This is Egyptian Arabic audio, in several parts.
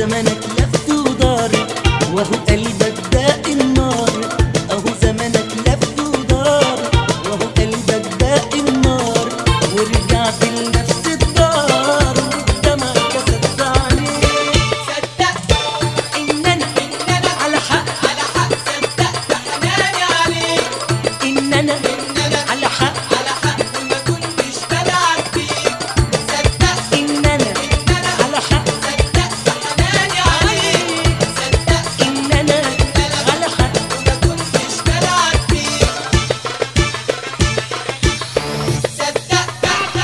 زمنك لف ودار وهو قلبك باقي النار اهو زمنك لف ودار وهو قلبك باقي النار ورجعت لنفس الدار والدمع كسبت عليك صدقت ان انا إن أنا على حق على حق صدقت حناني عليك ان انا إن أنا على حق على حق وما كنتش بلعب فيك صدقت ان انا إن أنا على حق صدقت حناني عليك صدقت ان انا على حق وما كنتش بلعب فيك صدقت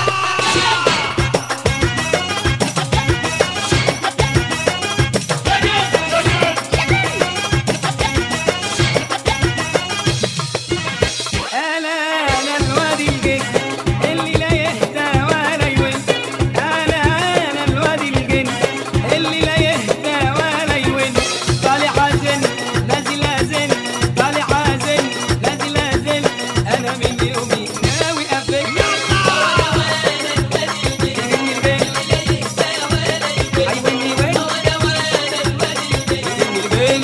انا انا الواد الجن اللي لا يهدى ولا يون انا انا الواد الجن اللي لا يهدى ولا يون طالع حزن نازل ازن طالع حزن نازل ازن انا من يومي ناوي افك عيوني وين البين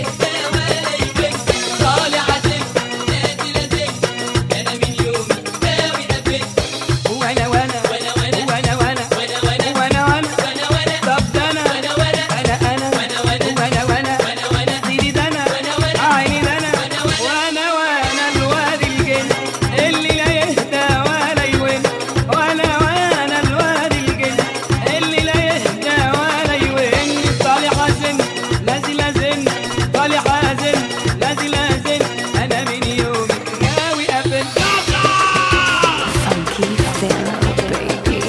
طالع عزم نازل أزم أنا من يومي ناوي أفك وانا وانا وأنا وأنا وانا وانا وأنا وأنا وانا وانا وأنا وأنا طب ده انا وأنا وأنا انا انا وأنا وأنا وانا وانا وأنا وأنا سيدي ده انا وأنا وأنا عيني ده انا وأنا وأنا وانا وانا الواد الجن اللي لا يهدى ولا يون وانا وانا الواد الجن اللي لا يهدى ولا يون طالع حزن نازل ازن طالع حزن نازل ازن انا من يومي ناوي افل Funky Pharaoh, baby.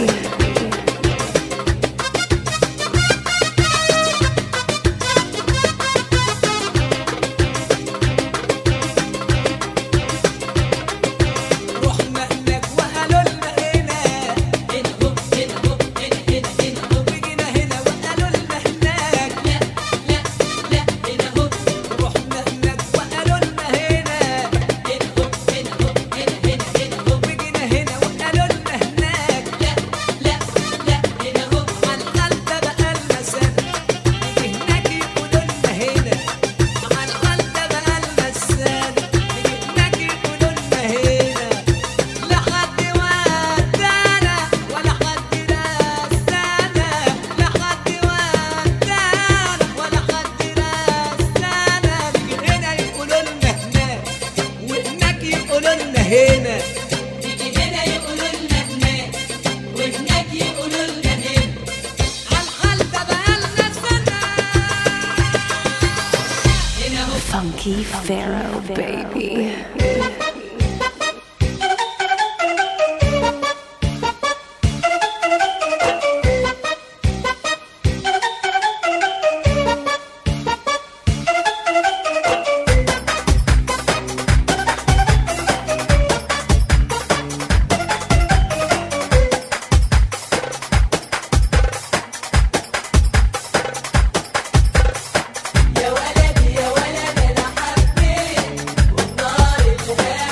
رحنا هناك وقالوا لنا هنا هنا هو هنا هو هنا هنا هنا هو وجينا هنا وقالوا لنا هناك لا لا لا هنا هو رحنا هناك وقالوا لنا هنا هنا هو هنا هو هنا هنا هنا هو وجينا هنا وقالوا لنا هناك لا لا لا هنا هو مع القلب بقالنا سنة نيجي هناك يقولوا لنا هنا مع القلب بقالنا سنة نيجي هناك يقولوا لنا هنا لا حد ودانا ولا حد رسانا لا حد ودانا ولا حد رسانا نيجي هنا يقولوا لنا هناك وهناك يقولوا لنا هنا تيجي هنا يقولوا لنا هناك وهناك يقولوا لنا هنا عالحال ده بقالنا سنة هنا هو Funky Pharaoh, baby. يا ولدي يا ولد انا حبيت والنار اللي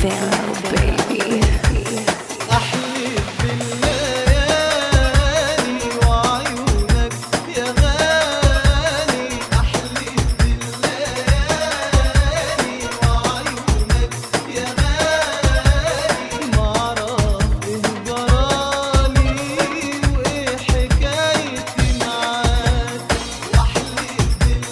Pharaoh, baby. أحلف بالليالي وعيونك يا غالي أحلف بالليالي وعيونك يا غالي معرف إيه جرالي وإيه حكايتي معاك وأحلف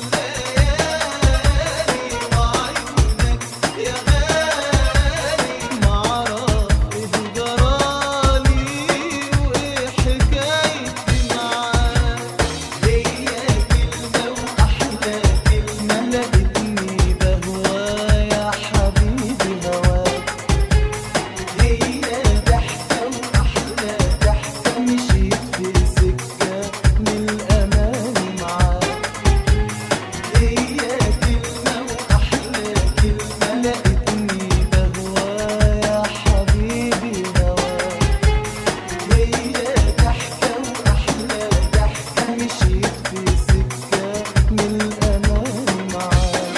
بالليالي وعيونك يا غالي معرف إيه جرالي وإيه حكايتي معاك هي كلمة وأحلى كلمة لقيتني بهوا يا حبيبي هواك هي ضحكة وأحلى ضحكة مشيت في سكة من الأمان معاك هي كلمة وأحلى كلمة لقيتني بهوا يا حبيبي هواك هي ضحكة وأحلى ضحكة مشيت في سكة من الأمان معاك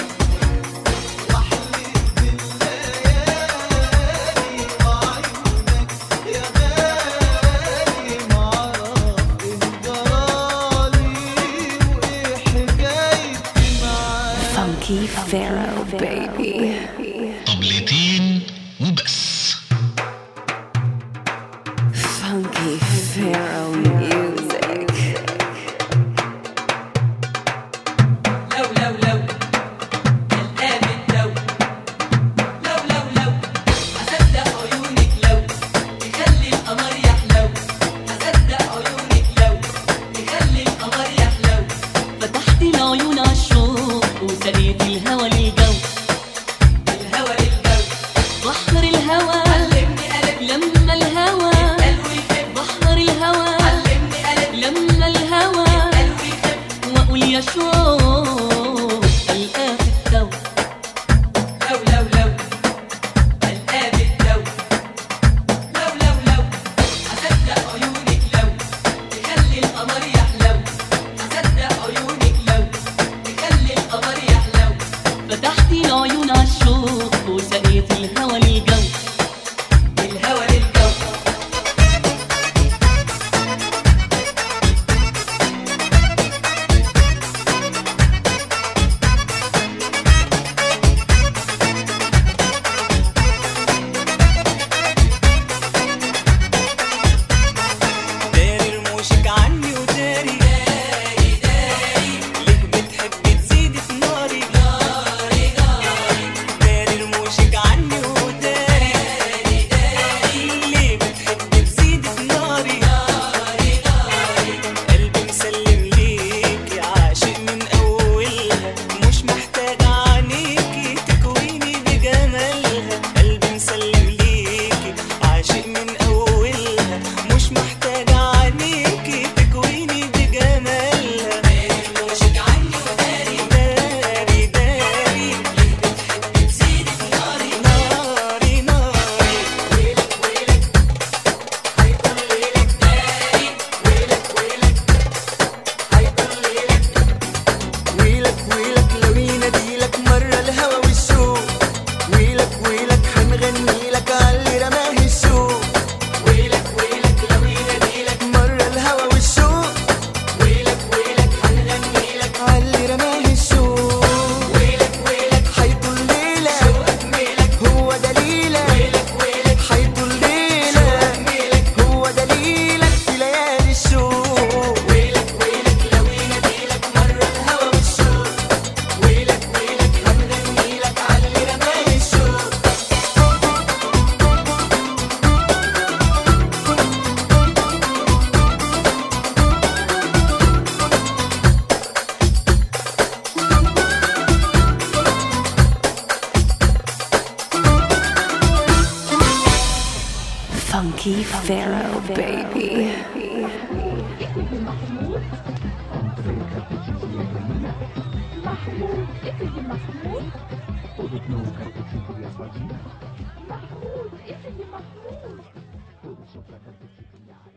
وأحلف بالليالي وعيونك يا غالي معرف إيه جرالي وإيه حكايتي معاك Funky Pharaoh, baby. طبلتين وبس Funky Pharaoh music. لو لو لو الآن لو لو لو لو هصدق عيونك لو تخلي القمر يحلو هصدق عيونك لو تخلي القمر يحلو فتحت العيون عالشوق وسقيت الهوى للجو الهوى للجو بحر الهوى علمني قلب لما الهوى قلبي يحب بحر الهوى علمني قلب لما الهوى قلبي يحب واقول يا شوق القاه في التو لو لو لو القاه في التو لو لو لو هصدق عيونك لو تخلي القمر يحلو هصدق عيونك لو تخلي القمر يحلو فتحت العيون عالشوق وسقيت الهوى للجو الهوى للجو داري رموشك عني وداري داري داري ليه بتحب تزيد في ناري ناري ناري داري رموشك عني وداري داري داري ليه بتحب تزيد في ناري ناري ناري قلبي مسلم ليكي عاشق من اولها مش محتاج عنيكي تكويني بجمالها قلبي مسلم ليكي عاشق من اولها مش محتاج عنيكي تكويني بجمالها رموشك عني وداري داري داري ليه بتحب تزيد في ناري ناري ناري ويلك ويلك هيكون ليلك داري ويلك ويلك هيكون ليلك ويلك ويلك لو يناديلك مرة الهوى والشوق ويلك ويلك هنغني لك عاللي رماه الشوق ويلك ويلك لو يناديلك مرة الهوى والشوق ويلك ويلك هنغني لك عاللي رماه الشوق ويلك ويلك هيطول ليلة شوقك ميلك هو دليلك ويلك ويلك هيطول ليلة شوقك ميلك هو دليلك في ليالي الشوق ويلك ويلك لو يناديلك مرة الهوى والشوق ويلك ويلك هنغني لك عاللي رماه الشوق Funky Pharaoh, baby. Mahmoud, esse de Mahmoud.